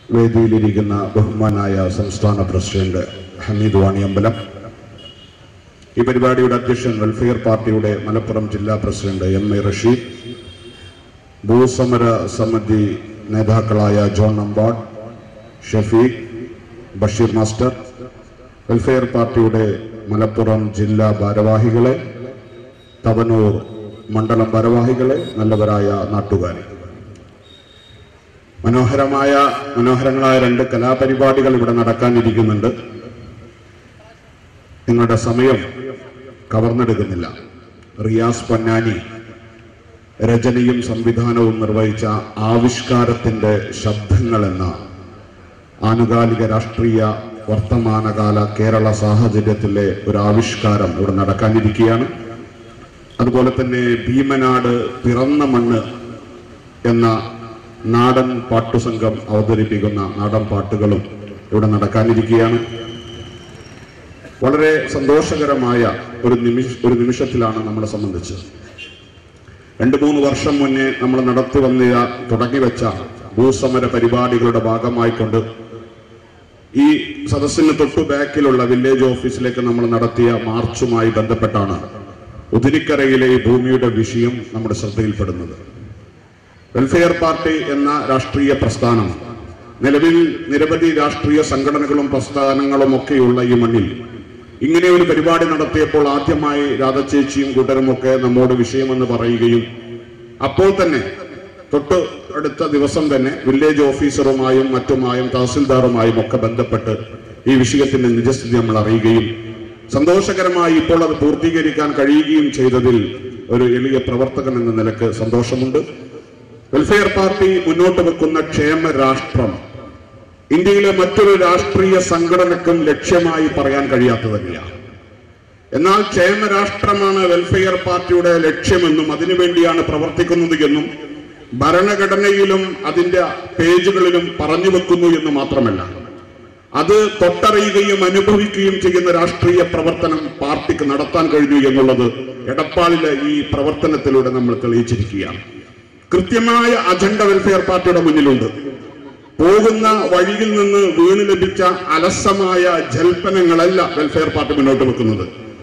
വേദിയിലിരിക്കുന്ന ബഹുമാനായ സംസ്ഥാന പ്രസിഡന്റ് ഹമീദ് വാണിയമ്പലം ഈ പരിപാടിയുടെ അധ്യക്ഷൻ വെൽഫെയർ പാർട്ടിയുടെ മലപ്പുറം ജില്ലാ പ്രസിഡന്റ് എം എ റഷീദ് ഭൂസമര സമിതി നേതാക്കളായ John Nambad Shafeeq Basheer master welfare പാർട്ടിയുടെ മലപ്പുറം ജില്ലാ ഭാരവാഹികളെ തവനൂർ മണ്ഡലം ഭാരവാഹികളെ നല്ലവരായ നാട്ടുകാരെ മനോഹരമായ മനോഹരങ്ങളായ രണ്ട് കലാപരിപാടികൾ ഇവിടെ നടക്കാനിരിക്കുന്നുണ്ട് നിങ്ങളുടെ സമയം കവർന്നെടുക്കുന്നില്ല റിയാസ് പൊന്നാനി രചനയും സംവിധാനവും നിർവഹിച്ച ആവിഷ്കാരത്തിന്റെ ശബ്ദങ്ങൾ എന്ന ആനുകാലിക രാഷ്ട്രീയ വർത്തമാനകാല കേരള സാഹചര്യത്തിലെ ഒരു ആവിഷ്കാരം ഇവിടെ നടക്കാനിരിക്കുകയാണ് അതുപോലെ തന്നെ ഭീമനാട് പിറന്ന മണ്ണ് എന്ന നാടൻ പാട്ടുസംഘം അവതരിപ്പിക്കുന്ന നാടൻ പാട്ടുകളും ഇവിടെ നടക്കാനിരിക്കുകയാണ് വളരെ സന്തോഷകരമായ ഒരു നിമിഷ ഒരു നിമിഷത്തിലാണ് നമ്മളെ സംബന്ധിച്ച് രണ്ട് മൂന്ന് വർഷം മുന്നേ നമ്മൾ നടത്തി വന്നിയ തുടങ്ങി വെച്ച ഭൂസമര പരിപാടികളുടെ ഭാഗമായിക്കൊണ്ട് ഈ സദസ്സിന് തൊട്ടു ബാക്കിലുള്ള വില്ലേജ് ഓഫീസിലേക്ക് നമ്മൾ നടത്തിയ മാർച്ചുമായി ബന്ധപ്പെട്ടാണ് ഉദിരിക്കരയിലെ ഈ ഭൂമിയുടെ വിഷയം നമ്മുടെ ശ്രദ്ധയിൽപ്പെടുന്നത് വെൽഫെയർ പാർട്ടി എന്ന രാഷ്ട്രീയ പ്രസ്ഥാനം നിലവിൽ നിരവധി രാഷ്ട്രീയ സംഘടനകളും പ്രസ്ഥാനങ്ങളും ഒക്കെയുള്ള ഈ മണ്ണിൽ ഇങ്ങനെ ഒരു പരിപാടി നടത്തിയപ്പോൾ ആദ്യമായി രാധചേച്ചിയും കൂട്ടരുമൊക്കെ നമ്മോട് വിഷയമെന്ന് പറയുകയും അപ്പോൾ തന്നെ തൊട്ട് അടുത്ത ദിവസം തന്നെ വില്ലേജ് ഓഫീസറുമായും മറ്റുമായും തഹസിൽദാറുമായും ഒക്കെ ബന്ധപ്പെട്ട് ഈ വിഷയത്തിന്റെ നിജസ്ഥിതി നമ്മൾ അറിയുകയും സന്തോഷകരമായി ഇപ്പോൾ അത് പൂർത്തീകരിക്കാൻ കഴിയുകയും ചെയ്തതിൽ ഒരു എളിയ പ്രവർത്തകൻ എന്ന നിലക്ക് സന്തോഷമുണ്ട് വെൽഫെയർ പാർട്ടി മുന്നോട്ട് വെക്കുന്ന ക്ഷേമ രാഷ്ട്രം ഇന്ത്യയിലെ മറ്റൊരു രാഷ്ട്രീയ സംഘടനക്കും ലക്ഷ്യമായി പറയാൻ കഴിയാത്തത് തന്നെയാണ് എന്നാൽ ക്ഷേമ രാഷ്ട്രമാണ് വെൽഫെയർ പാർട്ടിയുടെ ലക്ഷ്യമെന്നും അതിനുവേണ്ടിയാണ് പ്രവർത്തിക്കുന്നത് എന്നും ഭരണഘടനയിലും അതിന്റെ പേജുകളിലും പറഞ്ഞു വെക്കുന്നു എന്ന് മാത്രമല്ല അത് തൊട്ടറിയുകയും അനുഭവിക്കുകയും ചെയ്യുന്ന രാഷ്ട്രീയ പ്രവർത്തനം പാർട്ടിക്ക് നടത്താൻ കഴിഞ്ഞു എന്നുള്ളത് എടപ്പാളിലെ ഈ പ്രവർത്തനത്തിലൂടെ നമ്മൾ തെളിയിച്ചിരിക്കുകയാണ് കൃത്യമായ അജണ്ട വെൽഫെയർ പാർട്ടിയുടെ മുന്നിലുണ്ട് പോകുന്ന വഴിയിൽ നിന്ന് വീണ് ലഭിച്ച അലസമായ ജൽപ്പനങ്ങളല്ല വെൽഫെയർ പാർട്ടി മുന്നോട്ട് വെക്കുന്നത്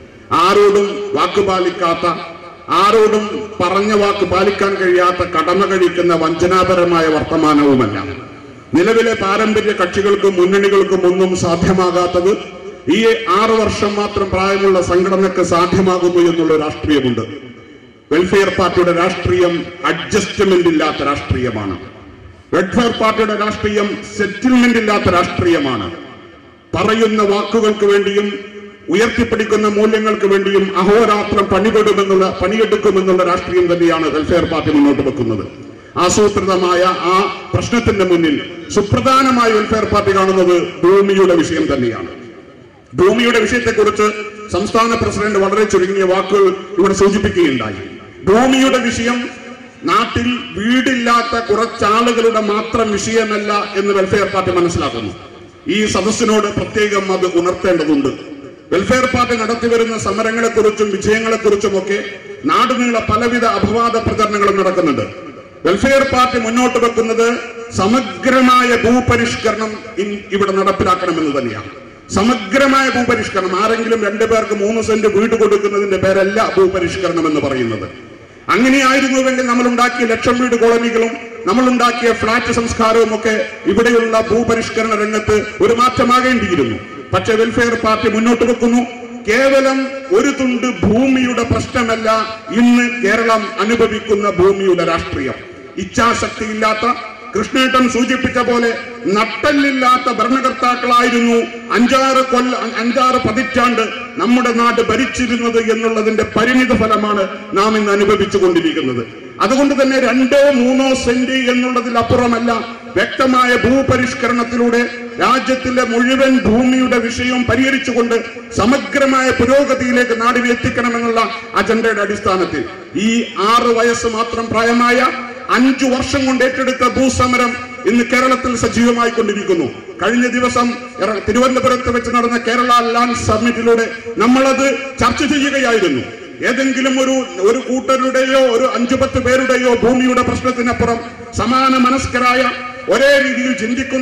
ആരോടും വാക്ക് പാലിക്കാത്ത ആരോടും പറഞ്ഞ വാക്ക് പാലിക്കാൻ കഴിയാത്ത കടമ കഴിക്കുന്ന വഞ്ചനാപരമായ വർത്തമാനവുമല്ല നിലവിലെ പാരമ്പര്യ കക്ഷികൾക്കും മുന്നണികൾക്കും ഒന്നും സാധ്യമാകാത്തത് ഈ ആറു വർഷം മാത്രം പ്രായമുള്ള സംഘടനക്ക് സാധ്യമാകുന്നു എന്നുള്ള രാഷ്ട്രീയമുണ്ട് വെൽഫെയർ പാർട്ടിയുടെ രാഷ്ട്രീയം അഡ്ജസ്റ്റ്മെന്റ് ഇല്ലാത്ത രാഷ്ട്രീയമാണ് വെൽഫെയർ പാർട്ടിയുടെ രാഷ്ട്രീയം സെറ്റിൽമെന്റ് ഇല്ലാത്ത രാഷ്ട്രീയമാണ് പറയുന്ന വാക്കുകൾക്ക് വേണ്ടിയും ഉയർത്തിപ്പിടിക്കുന്ന മൂല്യങ്ങൾക്ക് വേണ്ടിയും അഹോരാത്രം പണിപെടുമെന്നുള്ള പണിയെടുക്കുമെന്നുള്ള രാഷ്ട്രീയം തന്നെയാണ് വെൽഫെയർ പാർട്ടി മുന്നോട്ട് വെക്കുന്നത് ആസൂത്രിതമായ ആ പ്രശ്നത്തിന്റെ മുന്നിൽ സുപ്രധാനമായ വെൽഫെയർ പാർട്ടി കാണുന്നത് ഭൂമിയുടെ വിഷയം തന്നെയാണ് ഭൂമിയുടെ വിഷയത്തെക്കുറിച്ച് സംസ്ഥാന പ്രസിഡന്റ് വളരെ ചുരുങ്ങിയ വാക്കുകൾ ഇവിടെ സൂചിപ്പിക്കുകയുണ്ടായി ഭൂമിയുടെ വിഷയം നാട്ടിൽ വീടില്ലാത്ത കുറച്ചാളുകളുടെ മാത്രം വിഷയമല്ല എന്ന് വെൽഫെയർ പാർട്ടി മനസ്സിലാക്കുന്നു ഈ സദസ്സിനോട് പ്രത്യേകം അത് ഉണർത്തേണ്ടതുണ്ട് വെൽഫെയർ പാർട്ടി നടത്തിവരുന്ന സമരങ്ങളെക്കുറിച്ചും വിജയങ്ങളെക്കുറിച്ചുമൊക്കെ നാടുനീള പലവിധ അപവാദ പ്രചരണങ്ങളും നടക്കുന്നുണ്ട് വെൽഫെയർ പാർട്ടി മുന്നോട്ട് വെക്കുന്നത് സമഗ്രമായ ഭൂപരിഷ്കരണം ഇൻ- ഇവിടെ നടപ്പിലാക്കണമെന്ന് തന്നെയാണ് സമഗ്രമായ ഭൂപരിഷ്കരണം ആരെങ്കിലും രണ്ടു പേർക്ക് മൂന്ന് സെന്റ് വീട് കൊടുക്കുന്നതിന്റെ പേരല്ല ഭൂപരിഷ്കരണം എന്ന് പറയുന്നത് അങ്ങനെയായിരുന്നുവെങ്കിൽ നമ്മൾ ഉണ്ടാക്കിയ ലക്ഷം വീട് കോളനികളും നമ്മൾ ഉണ്ടാക്കിയ ഫ്ളാറ്റ് സംസ്കാരവും ഒക്കെ ഇവിടെയുള്ള ഭൂപരിഷ്കരണ രംഗത്ത് ഒരു മാറ്റമാകേണ്ടിയിരുന്നു പക്ഷെ വെൽഫെയർ പാർട്ടി മുന്നോട്ട് വെക്കുന്നു കേവലം ഒരു തുണ്ട് ഭൂമിയുടെ പ്രശ്നമല്ല ഇന്ന് കേരളം അനുഭവിക്കുന്ന ഭൂമിയുടെ രാഷ്ട്രീയം ഇച്ഛാശക്തിയില്ലാത്ത കൃഷ്ണേട്ടൻ സൂചിപ്പിച്ച പോലെ നട്ടല്ലില്ലാത്ത ഭരണകർത്താക്കളായിരുന്നു അഞ്ചാറ് കൊല്ല അഞ്ചാറ് പതിറ്റാണ്ട് നമ്മുടെ നാട് ഭരിച്ചിരുന്നത് എന്നുള്ളതിന്റെ പരിണിത ഫലമാണ് നാം ഇന്ന് അനുഭവിച്ചു കൊണ്ടിരിക്കുന്നത് അതുകൊണ്ട് തന്നെ രണ്ടോ മൂന്നോ സെന്റ് എന്നുള്ളതിലപ്പുറമല്ല വ്യക്തമായ ഭൂപരിഷ്കരണത്തിലൂടെ രാജ്യത്തിലെ മുഴുവൻ ഭൂമിയുടെ വിഷയവും പരിഹരിച്ചുകൊണ്ട് സമഗ്രമായ പുരോഗതിയിലേക്ക് നാടിനെ എത്തിക്കണമെന്നുള്ള അജണ്ടയുടെ അടിസ്ഥാനത്തിൽ ഈ ആറ് വയസ്സ് മാത്രം പ്രായമായ അഞ്ചു വർഷം കൊണ്ട് ഏറ്റെടുത്ത ഭൂസമരം ഇന്ന് കേരളത്തിൽ സജീവമായി കൊണ്ടിരിക്കുന്നു കഴിഞ്ഞ ദിവസം എറ- തിരുവനന്തപുരത്ത് വെച്ച് നടന്ന കേരള ലാൻഡ് സമ്മിറ്റിലൂടെ നമ്മളത് ചർച്ച ചെയ്യുകയായിരുന്നു ഏതെങ്കിലും ഒരു ഒരു കൂട്ടരുടെയോ ഒരു അഞ്ചു പത്ത് പേരുടെയോ ഭൂമിയുടെ പ്രശ്നത്തിനപ്പുറം സമാന മനസ്കരായ ഒരേ രീതിയിൽ ചിന്തിക്കുന്ന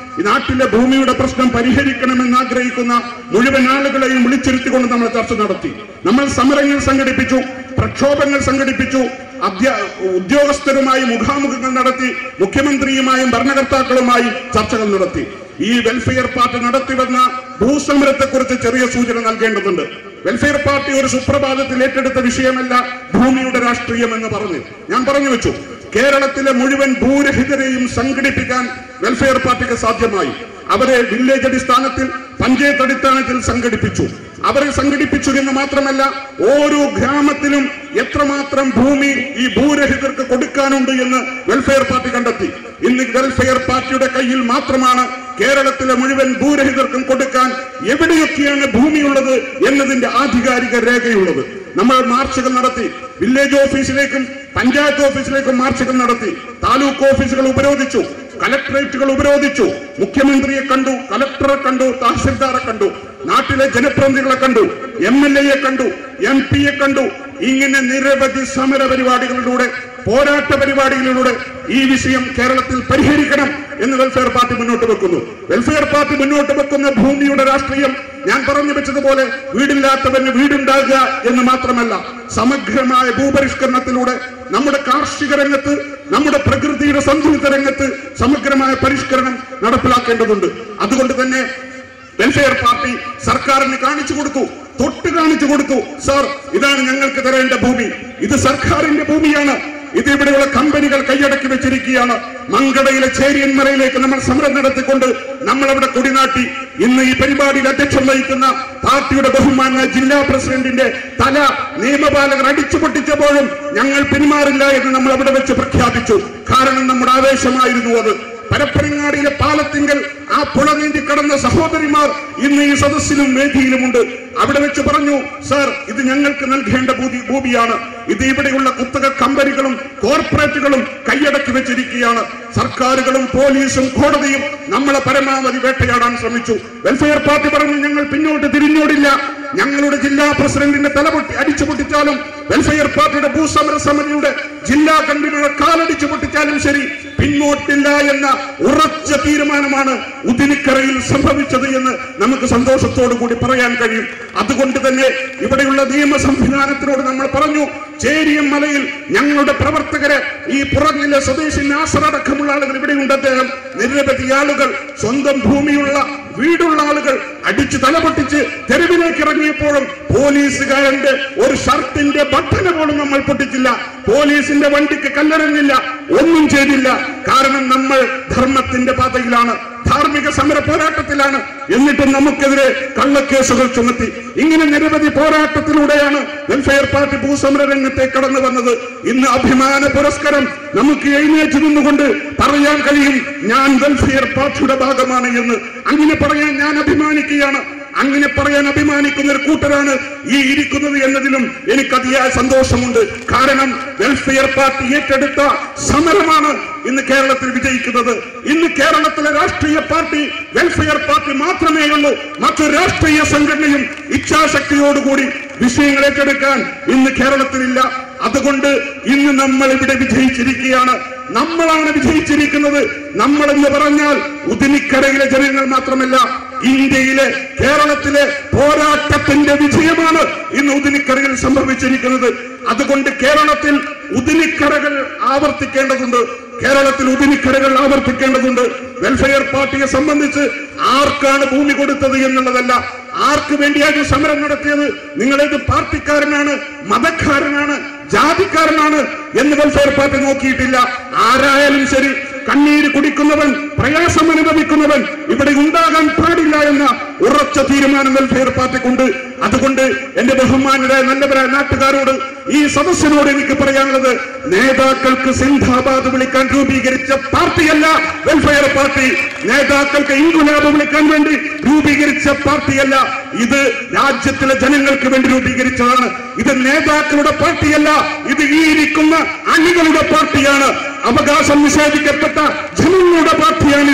ഈ നാട്ടിലെ ഭൂമിയുടെ പ്രശ്നം പരിഹരിക്കണമെന്ന് ആഗ്രഹിക്കുന്ന മുഴുവൻ ആളുകളെയും വിളിച്ചിരുത്തിക്കൊണ്ട് നമ്മൾ ചർച്ച നടത്തി നമ്മൾ സമരങ്ങൾ സംഘടിപ്പിച്ചു പ്രക്ഷോഭങ്ങൾ സംഘടിപ്പിച്ചു അധ്യ ഉദ്യോഗസ്ഥരുമായി മുഖാമുഖങ്ങൾ നടത്തി മുഖ്യമന്ത്രിയുമായും ഭരണകർത്താക്കളുമായി ചർച്ചകൾ നടത്തി ഈ വെൽഫെയർ പാർട്ടി നടത്തിവന്ന ഭൂസമരത്തെക്കുറിച്ച് ചെറിയ സൂചന നൽകേണ്ടതുണ്ട് വെൽഫെയർ പാർട്ടി ഒരു സുപ്രഭാതത്തിൽ ഏറ്റെടുത്ത വിഷയമല്ല ഭൂമിയുടെ രാഷ്ട്രീയം എന്ന് പറഞ്ഞു ഞാൻ പറഞ്ഞു വെച്ചു കേരളത്തിലെ മുഴുവൻ ഭൂരഹിതരെയും സംഘടിപ്പിക്കാൻ വെൽഫെയർ പാർട്ടിക്ക് സാധ്യമായി അവരെ വില്ലേജ് അടിസ്ഥാനത്തിൽ പഞ്ചായത്ത് അടിസ്ഥാനത്തിൽ സംഘടിപ്പിച്ചു അവരെ സംഘടിപ്പിച്ചു എന്ന് മാത്രമല്ല ഓരോ ഗ്രാമത്തിലും എത്രമാത്രം ഭൂമി ഈ ഭൂരഹിതർക്ക് കൊടുക്കാനുണ്ട് എന്ന് വെൽഫെയർ പാർട്ടി കണ്ടെത്തി ഇന്ന് വെൽഫെയർ പാർട്ടിയുടെ കയ്യിൽ മാത്രമാണ് കേരളത്തിലെ മുഴുവൻ ഭൂരഹിതർക്കും കൊടുക്കാൻ എവിടെയൊക്കെയാണ് ഭൂമിയുള്ളത് എന്നതിന്റെ ആധികാരിക രേഖയുള്ളത് നമ്മൾ മാർച്ചുകൾ നടത്തി വില്ലേജ് ഓഫീസിലേക്കും പഞ്ചായത്ത് ഓഫീസിലേക്കും മാർച്ചുകൾ നടത്തി താലൂക്ക് ഓഫീസുകൾ ഉപരോധിച്ചു കലക്ടറേറ്റുകൾ ഉപരോധിച്ചു മുഖ്യമന്ത്രിയെ കണ്ടു കലക്ടറെ കണ്ടു തഹസിൽദാറെ കണ്ടു നാട്ടിലെ ജനപ്രതിനിധികളെ കണ്ടു എം എൽ എയെ കണ്ടു എം പിയെ കണ്ടു ഇങ്ങനെ നിരവധി സമര പരിപാടികളിലൂടെ പോരാട്ട പരിപാടികളിലൂടെ ഈ വിഷയം കേരളത്തിൽ പരിഹരിക്കണം എന്ന് വെൽഫെയർ പാർട്ടി മുന്നോട്ട് വെക്കുന്നു വെൽഫെയർ പാർട്ടി മുന്നോട്ട് വെക്കുന്ന ഭൂമിയുടെ രാഷ്ട്രീയം ഞാൻ പറഞ്ഞു വെച്ചതുപോലെ വീടില്ലാത്തവന് വീടുണ്ടാകുക എന്ന് മാത്രമല്ല സമഗ്രമായ ഭൂപരിഷ്കരണത്തിലൂടെ നമ്മുടെ കാർഷിക രംഗത്ത് നമ്മുടെ പ്രകൃതിയുടെ സന്തുലിത രംഗത്ത് സമഗ്രമായ പരിഷ്കരണം നടപ്പിലാക്കേണ്ടതുണ്ട് അതുകൊണ്ട് തന്നെ വെൽഫെയർ പാർട്ടി സർക്കാരിന് കാണിച്ചു കൊടുത്തു തൊട്ട് കാണിച്ചു കൊടുത്തു സാർ ഇതാണ് ഞങ്ങൾക്ക് തരേണ്ട ഭൂമി ഇത് സർക്കാരിന്റെ ഭൂമിയാണ് ഇത് ഇവിടെയുള്ള കമ്പനികൾ കൈയടക്കി വെച്ചിരിക്കുകയാണ് മങ്കടയിലെ ചേരിയന്മറയിലേക്ക് നമ്മൾ സമരം നടത്തിക്കൊണ്ട് നമ്മൾ അവിടെ കൊടിനാട്ടി ഇന്ന് ഈ പരിപാടിയിൽ അധ്യക്ഷം വഹിക്കുന്ന പാർട്ടിയുടെ ബഹുമാന ജില്ലാ പ്രസിഡന്റിന്റെ തല നിയമപാലകർ അടിച്ചു പൊട്ടിച്ചപ്പോഴും ഞങ്ങൾ പിന്മാറില്ല എന്ന് നമ്മൾ അവിടെ വെച്ച് പ്രഖ്യാപിച്ചു കാരണം നമ്മുടെ ആവേശമായിരുന്നു അത് പരപ്പനങ്ങാടിയിലെ പാലത്തിങ്കൽ ആ പുഴ നീന്തി കടന്ന സഹോദരിമാർ ഇന്ന് ഈ സദസ്സിലും വേദിയിലുമുണ്ട് അവിടെ വെച്ച് പറഞ്ഞു സാർ ഇത് ഞങ്ങൾക്ക് നൽകേണ്ട ഭൂമി ഭൂമിയാണ് ഇത് ഇവിടെയുള്ള കുത്തക കമ്പനികളും കോർപ്പറേറ്റുകളും കൈയടക്കി വെച്ചിരിക്കുകയാണ് സർക്കാരുകളും പോലീസും കോടതിയും നമ്മളെ പരമാവധി വേട്ടയാടാൻ ശ്രമിച്ചു വെൽഫെയർ പാർട്ടി പറഞ്ഞു ഞങ്ങൾ പിന്നോട്ട് തിരിഞ്ഞോടില്ല ഞങ്ങളുടെ ജില്ലാ പ്രസിഡന്റിന്റെ തലപൊട്ടി അടിച്ചു പൊട്ടിച്ചാലും വെൽഫെയർ പാർട്ടിയുടെ ഭൂസമര സമിതിയുടെ ജില്ലാ കൺവീനറുടെ കാലടിച്ചു പൊട്ടിച്ചാലും ശരി പിന്നോട്ടില്ല എന്ന ഉറച്ച തീരുമാനമാണ് ഉദിനിക്കരയിൽ സംഭവിച്ചത് എന്ന് നമുക്ക് സന്തോഷത്തോടു കൂടി പറയാൻ കഴിയും അതുകൊണ്ട് തന്നെ ഇവിടെയുള്ള നിയമ സംവിധാനത്തിനോട് നമ്മൾ പറഞ്ഞു ചേരിയം മലയിൽ ഞങ്ങളുടെ പ്രവർത്തകരെ ഈ പുറകിലെ സ്വദേശി നാസർ അടക്കമുള്ള ആളുകൾ ഇവിടെയുണ്ട് അദ്ദേഹം നിരവധി ആളുകൾ സ്വന്തം ഭൂമിയുള്ള വീടുള്ള ആളുകൾ അടിച്ച് തലപൊട്ടിച്ച് തെരുവിലേക്ക് ഇറങ്ങിയപ്പോഴും പോലീസുകാരന്റെ ഒരു ഷർട്ടിന്റെ ബട്ടന് പോലും നമ്മൾ പൊട്ടിച്ചില്ല പോലീസിന്റെ വണ്ടിക്ക് കല്ലെറിഞ്ഞില്ല ഒന്നും ചെയ്തില്ല കാരണം നമ്മൾ ധർമ്മത്തിന്റെ പാതയിലാണ് ധാർമ്മിക സമര പോരാട്ടത്തിലാണ് എന്നിട്ടും നമുക്കെതിരെ കള്ളക്കേസുകൾ ചുമത്തി ഇങ്ങനെ നിരവധി പോരാട്ടത്തിലൂടെയാണ് വെൽഫെയർ പാർട്ടി ഭൂസമര രംഗത്തേക്ക് കടന്നു വന്നത് ഇന്ന് അഭിമാന പുരസ്കാരം നമുക്ക് എഴുന്നേറ്റ് നിന്നുകൊണ്ട് പറയാൻ കഴിയും ഞാൻ വെൽഫെയർ പാർട്ടിയുടെ ഭാഗമാണ് എന്ന് അങ്ങനെ പറയാൻ ഞാൻ അഭിമാനിക്കുകയാണ് അങ്ങനെ പറയാൻ അഭിമാനിക്കുന്ന ഒരു കൂട്ടരാണ് ഈ ഇരിക്കുന്നത് എന്നതിലും എനിക്ക് അതിയായ സന്തോഷമുണ്ട് കാരണം വെൽഫെയർ പാർട്ടി ഏറ്റെടുത്ത സമരമാണ് ഇന്ന് കേരളത്തിൽ വിജയിക്കുന്നത് ഇന്ന് കേരളത്തിലെ രാഷ്ട്രീയ പാർട്ടി വെൽഫെയർ പാർട്ടി മാത്രമേ ഉള്ളൂ മറ്റൊരു രാഷ്ട്രീയ സംഘടനയും ഇച്ഛാശക്തിയോടുകൂടി വിഷയങ്ങൾ ഏറ്റെടുക്കാൻ ഇന്ന് കേരളത്തിലില്ല അതുകൊണ്ട് ഇന്ന് നമ്മൾ ഇവിടെ വിജയിച്ചിരിക്കുകയാണ് നമ്മളാണ് വിജയിച്ചിരിക്കുന്നത് നമ്മൾ എന്ന് പറഞ്ഞാൽ ഉദിനിക്കരയിലെ ജനങ്ങൾ മാത്രമല്ല ഇന്ത്യയിലെ കേരളത്തിലെ പോരാട്ടത്തിന്റെ വിജയമാണ് ഇന്ന് ഉദിനിക്കരയിൽ സംഭവിച്ചിരിക്കുന്നത് അതുകൊണ്ട് കേരളത്തിൽ ഉദിനിക്കരകൾ ആവർത്തിക്കേണ്ടതുണ്ട് കേരളത്തിൽ ഉദിനിക്കരകൾ ആവർത്തിക്കേണ്ടതുണ്ട് വെൽഫെയർ പാർട്ടിയെ സംബന്ധിച്ച് ആർക്കാണ് ഭൂമി കൊടുത്തത് എന്നുള്ളതല്ല ആർക്ക് വേണ്ടിയാണ് സമരം നടത്തിയത് നിങ്ങളേത് പാർട്ടിക്കാരനാണ് മതക്കാരനാണ് ജാതിക്കാരനാണ് എന്ന് വെൽഫെയർ പാർട്ടി നോക്കിയിട്ടില്ല ആരായാലും ശരി കണ്ണീര് കുടിക്കുന്നവൻ പ്രയാസം അനുഭവിക്കുന്നവൻ ഇവിടെ ഉണ്ടാകാൻ പാടില്ല എന്ന ഉറച്ച തീരുമാനം വെൽഫെയർ പാർട്ടിക്കുണ്ട് അതുകൊണ്ട് എന്റെ ബഹുമാനരായ നല്ലവരായ നാട്ടുകാരോട് ഈ സദസ്സിനോട് എനിക്ക് പറയാനുള്ളത് നേതാക്കൾക്ക് സിന്ധാബാദ് വിളിക്കാൻ രൂപീകരിച്ച പാർട്ടിയല്ല വെൽഫെയർ പാർട്ടി നേതാക്കൾക്ക് ഇൻകുലാബ് വിളിക്കാൻ വേണ്ടി രൂപീകരിച്ച പാർട്ടിയല്ല ഇത് രാജ്യത്തിലെ ജനങ്ങൾക്ക് വേണ്ടി രൂപീകരിച്ചതാണ് ഇത് നേതാക്കളുടെ പാർട്ടിയല്ല ഇത് ഈ ഇരിക്കുന്ന അണികളുടെ പാർട്ടിയാണ് അവകാശം നിഷേധിക്കപ്പെട്ട ജനങ്ങളുടെ പാർട്ടിയാണിത്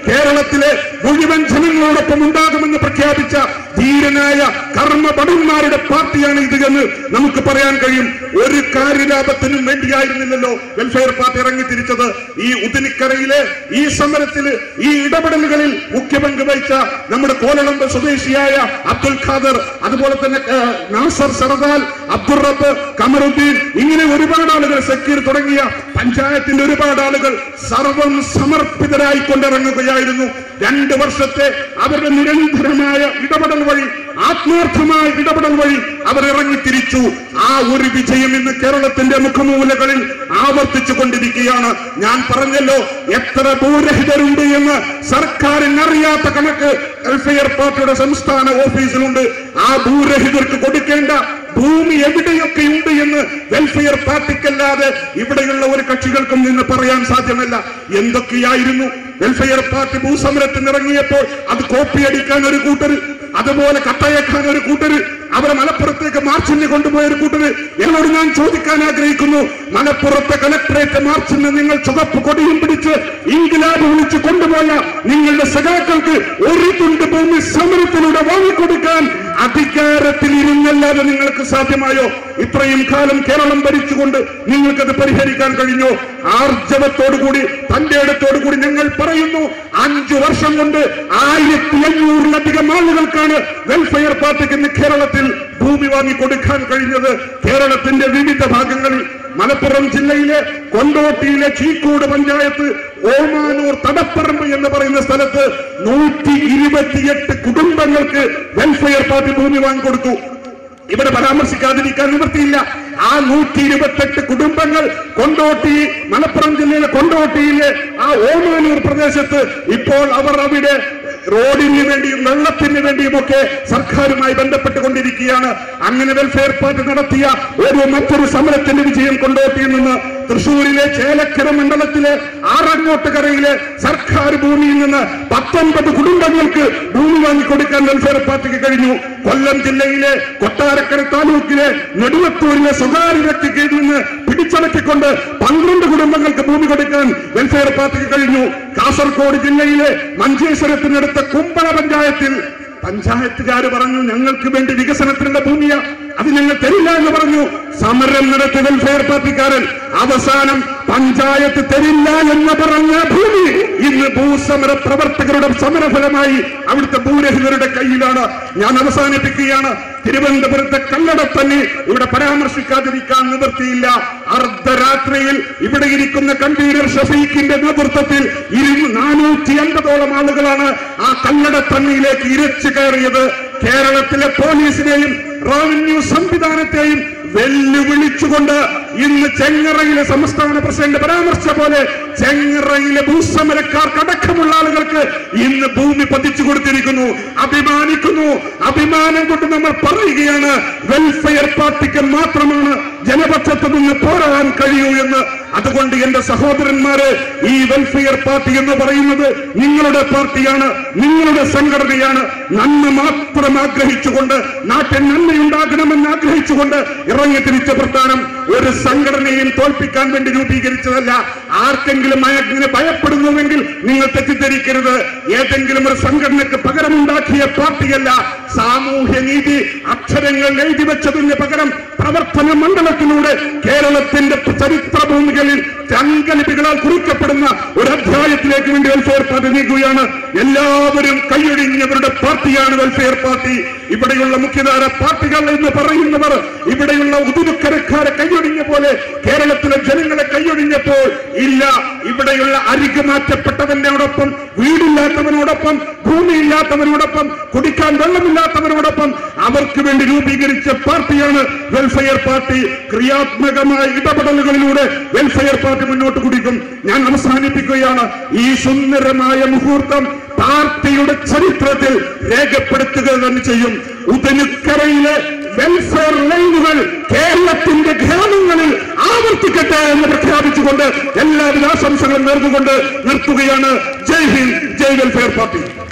കേരളത്തിലെ മുഴുവൻ ജനങ്ങളോടൊപ്പം ഉണ്ടാകുമെന്ന് പ്രഖ്യാപിച്ച ധീരനായ കർമ്മഭടന്മാരുടെ പാർട്ടിയാണ് ഇത് എന്ന് നമുക്ക് പറയാൻ കഴിയും ഒരു കാര്യലാഭത്തിനും വേണ്ടിയായിരുന്നില്ലല്ലോ വെൽഫെയർ പാർട്ടി ഇറങ്ങി തിരിച്ചത് ഈ ഉദിനിക്കരയിലെ ഈ സമരത്തിൽ ഈ ഇടപെടലുകളിൽ മുഖ്യ പങ്ക് വഹിച്ച നമ്മുടെ കോലളമ്പ് സ്വദേശിയായ അബ്ദുൽ ഖാദർ അതുപോലെ തന്നെ ആ, നാസർ സർദാൽ അബ്ദുൾ റബ്ബ് കമറുദ്ദീൻ ഇങ്ങനെ ഒരുപാട് ആളുകൾ സക്കീർ തുടങ്ങിയ പഞ്ചായത്തിന്റെ ഒരുപാട് ആളുകൾ സർവം സമർപ്പിതരായി കൊണ്ടിറങ്ങുകയായിരുന്നു രണ്ട് വർഷത്തെ അവരുടെ നിരന്തരമായ ഇടപെടൽ വഴി ആത്മാർത്ഥമായ ഇടപെടൽ വഴി അവർ ഇറങ്ങി തിരിച്ചു ആ ഒരു വിജയം ഇന്ന് കേരളത്തിന്റെ മുഖമൂലകളിൽ ആവർത്തിച്ചു കൊണ്ടിരിക്കുകയാണ് ഞാൻ പറഞ്ഞല്ലോ എത്ര ഭൂരഹിതരുണ്ട് എന്ന് സർക്കാരിന് അറിയാത്ത കണക്ക് വെൽഫെയർ പാർട്ടിയുടെ സംസ്ഥാന ഓഫീസിലുണ്ട് ആ ഭൂരഹിതർക്ക് കൊടുക്കേണ്ട ഭൂമി എവിടെയൊക്കെ ഉണ്ട് എന്ന് വെൽഫെയർ പാർട്ടിക്കല്ലാതെ ഇവിടെയുള്ള ഒരു കക്ഷികൾക്കും നിന്ന് പറയാൻ സാധ്യമല്ല എന്തൊക്കെയായിരുന്നു വെൽഫെയർ പാർട്ടി ഭൂസമരത്തിന് ഇറങ്ങിയപ്പോൾ അത് കോപ്പിയടിക്കാൻ ഒരു കൂട്ടര് അതുപോലെ കട്ടയക്കാൻ ഒരു കൂട്ടര് അവരെ മലപ്പുറത്തേക്ക് മാർച്ചിന് കൊണ്ടുപോയ ഒരു കൂട്ടര് എന്നോട് ഞാൻ ചോദിക്കാൻ ആഗ്രഹിക്കുന്നു മലപ്പുറത്തെ കലക്ടറേറ്റ് മാർച്ചിന് നിങ്ങൾ ചുവപ്പ് കൊടിയും പിടിച്ച് ഇൻകിലാബ് വിളിച്ച് കൊണ്ടുപോയ നിങ്ങളുടെ സഖാക്കൾക്ക് ഒരു തുണ്ട് ഭൂമി സമരത്തിലൂടെ വാങ്ങിക്കൊടുക്കാൻ അധികാരത്തിൽ ഇരുന്നല്ലാതെ നിങ്ങൾക്ക് സാധ്യമായോ ഇത്രയും കാലം കേരളം ഭരിച്ചുകൊണ്ട് നിങ്ങൾക്കത് പരിഹരിക്കാൻ കഴിഞ്ഞോ ആർജവത്തോടുകൂടി തന്റെ ഇടത്തോടുകൂടി ഞങ്ങൾ പറയുന്നു അഞ്ചു വർഷം കൊണ്ട് ആയിരത്തി അഞ്ഞൂറിലധികം ആളുകൾക്കാണ് വെൽഫെയർ പാർട്ടിക്ക് ഇന്ന് കേരളത്തിൽ ഭൂമി വാങ്ങിക്കൊടുക്കാൻ കഴിഞ്ഞത് കേരളത്തിന്റെ വിവിധ ഭാഗങ്ങളിൽ മലപ്പുറം ജില്ലയിലെ കൊണ്ടോട്ടിയിലെ ചീക്കോട് പഞ്ചായത്ത് ഓമാനൂർ തടപ്പറമ്പ് എന്ന് പറയുന്ന സ്ഥലത്ത് നൂറ്റി ഇരുപത്തിയെട്ട് കുടുംബങ്ങൾക്ക് വെൽഫെയർ പാർട്ടി ഭൂമി വാങ്ങിക്കൊടുത്തു ഇവിടെ പരാമർശിക്കാതിരിക്കാൻ നിവൃത്തിയില്ല ആ നൂറ്റി ഇരുപത്തെട്ട് കുടുംബങ്ങൾ കൊണ്ടോട്ടി മലപ്പുറം ജില്ലയിലെ കൊണ്ടോട്ടിയിലെ ആ ഓമാനൂർ പ്രദേശത്ത് ഇപ്പോൾ അവർ അവിടെ റോഡിന് വേണ്ടിയും വെള്ളത്തിന് വേണ്ടിയും ഒക്കെ സർക്കാരുമായി ബന്ധപ്പെട്ടുകൊണ്ടിരിക്കുകയാണ് അങ്ങനെ വെൽഫെയർ പാർട്ടി നടത്തിയ ഒരു മറ്റൊരു സമരത്തിന്റെ വിജയം കൊണ്ടോട്ടിയിൽ നിന്ന് തൃശൂരിലെ ചേലക്കര മണ്ഡലത്തിലെ ആറങ്ങോട്ടുകരയിലെ സർക്കാർ ഭൂമിയിൽ നിന്ന് പത്തൊൻപത് കുടുംബങ്ങൾക്ക് ഭൂമി വാങ്ങിക്കൊടുക്കാൻ വെൽഫെയർ പാർട്ടിക്ക് കഴിഞ്ഞു കൊല്ലം ജില്ലയിലെ കൊട്ടാരക്കര താലൂക്കിലെ നെടുവത്തൂരിലെ സ്വകാര്യ വ്യക്തിക്ക് നിന്ന് പിടിച്ചടക്കിക്കൊണ്ട് പന്ത്രണ്ട് കുടുംബങ്ങൾക്ക് ഭൂമി കൊടുക്കാൻ വെൽഫെയർ പാർട്ടിക്ക് കഴിഞ്ഞു കാസർഗോഡ് ജില്ലയിലെ മഞ്ചേശ്വരത്തിനടുത്ത കുമ്പള പഞ്ചായത്തിൽ പഞ്ചായത്തുകാർ പറഞ്ഞു ഞങ്ങൾക്ക് വേണ്ടി വികസനത്തിനുള്ള ഭൂമിയ അത് ഞങ്ങൾ തരില്ല എന്ന് പറഞ്ഞു സമരം നടത്തിയ വെൽഫെയർ പാർട്ടിക്കാരൻ അവസാനം പഞ്ചായത്ത് തരില്ല എന്ന് പറഞ്ഞ ഭൂമി ഇന്ന് ഭൂസമര പ്രവർത്തകരുടെ സമരഫലമായി അവിടുത്തെ ഭൂരഹിതരുടെ കയ്യിലാണ് ഞാൻ അവസാനിപ്പിക്കുകയാണ് തിരുവനന്തപുരത്തെ കല്ലടത്തന്നെ ഇവിടെ പരാമർശിക്കാതിരിക്കാൻ നിവൃത്തിയില്ല അർദ്ധരാത്രിയിൽ ഇവിടെ ഇരിക്കുന്ന കൺവീനർ ഷഫീഖിന്റെ നേതൃത്വത്തിൽ ഇരു നാനൂറ്റി അൻപതോളം ആളുകളാണ് ആ കല്ലടത്തണ്ണിയിലേക്ക് ഇരച്ചു കയറിയത് കേരളത്തിലെ പോലീസിനെയും റവന്യൂ സംവിധാനത്തെയും വെല്ലുവിളിച്ചുകൊണ്ട് ഇന്ന് ചെങ്ങറയിലെ സംസ്ഥാന പ്രസിഡന്റ് പരാമർശിച്ച പോലെ ചെങ്ങറയിലെ ഭൂസമരക്കാർക്കടക്കമുള്ള ആളുകൾക്ക് ഇന്ന് ഭൂമി പതിച്ചു കൊടുത്തിരിക്കുന്നു അഭിമാനിക്കുന്നു അഭിമാനം കൊണ്ട് നമ്മൾ പറയുകയാണ് വെൽഫെയർ പാർട്ടിക്ക് മാത്രമാണ് ജനപക്ഷത്ത് നിന്ന് പോരാൻ കഴിയൂ എന്ന് അതുകൊണ്ട് എന്റെ സഹോദരന്മാരെ ഈ വെൽഫെയർ പാർട്ടി എന്ന് പറയുന്നത് നിങ്ങളുടെ പാർട്ടിയാണ് നിങ്ങളുടെ സംഘടനയാണ് നന്മ മാത്രം ആഗ്രഹിച്ചുകൊണ്ട് നാട്ടിൽ നന്മയുണ്ടാകണമെന്ന് ആഗ്രഹിച്ചുകൊണ്ട് ഇറങ്ങി തിരിച്ച പ്രസ്ഥാനം ഒരു സംഘടനയും തോൽപ്പിക്കാൻ വേണ്ടി രൂപീകരിച്ചതല്ല ആർക്കെങ്കിലും അയക്കിനെ ഭയപ്പെടുന്നുവെങ്കിൽ നിങ്ങൾ തെറ്റിദ്ധരിക്കരുത് ഏതെങ്കിലും ഒരു സംഘടനക്ക് പകരമുണ്ടാക്കിയ പാർട്ടിയല്ല സാമൂഹ്യ നീതി അക്ഷരങ്ങൾ എഴുതി വെച്ചതിന് പകരം പ്രവർത്തന മണ്ഡലത്തിലൂടെ കേരളത്തിന്റെ ചരിത്ര ഭൂമികളിൽ ചങ്കലിപികളാൽ കുറിക്കപ്പെടുന്ന ഒരു അധ്യായത്തിലേക്ക് വേണ്ടി വെൽഫെയർ പാർട്ടി നീക്കുകയാണ് എല്ലാവരും കൈയൊഴിഞ്ഞവരുടെ പാർട്ടിയാണ് വെൽഫെയർ പാർട്ടി ഇവിടെയുള്ള മുഖ്യധാര പാർട്ടികൾ എന്ന് പറയുന്നവർ ഇവിടെയുള്ള ഉതുരുക്കരക്കാരെ കൈയൊഴിഞ്ഞ പോലെ കേരളത്തിലെ ജനങ്ങളെ കൈയൊഴിഞ്ഞപ്പോൾ ഇല്ല ഇവിടെയുള്ള അരികു മാറ്റപ്പെട്ടവനോടൊപ്പം വീടില്ലാത്തവനോടൊപ്പം ഭൂമിയില്ലാത്തവനോടൊപ്പം കുടിക്കാൻ വെള്ളമില്ലാത്തവരോടൊപ്പം അവർക്ക് വേണ്ടി രൂപീകരിച്ച പാർട്ടിയാണ് വെൽഫെയർ പാർട്ടി ക്രിയാത്മകമായ ഇടപെടലുകളിലൂടെ വെൽഫെയർ പാർട്ടി മുന്നോട്ട് കുടിക്കും ഞാൻ അവസാനിപ്പിക്കുകയാണ് ഈ സുന്ദരമായ മുഹൂർത്തം പാർട്ടിയുടെ ചരിത്രത്തിൽ രേഖപ്പെടുത്തുക തന്നെ ചെയ്യും ഉദനുക്കരയിലെ വെൽഫെയർ ലൈനുകൾ കേരളത്തിന്റെ ഗ്രാമങ്ങളിൽ ആവർത്തിക്കട്ടെ എന്ന് പ്രഖ്യാപിച്ചുകൊണ്ട് എല്ലാവിധ ആശംസകളും നേർന്നുകൊണ്ട് നിർത്തുകയാണ് ജയ് ഹിന്ദ് ജയ് വെൽഫെയർ പാർട്ടി